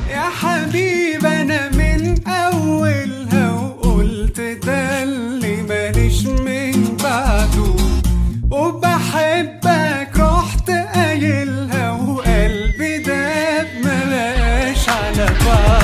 يا حبيب انا من اولها وقلت ده اللي ماليش من بعده وبحبك رحت قايلها وقلبي داب ملاش على بعض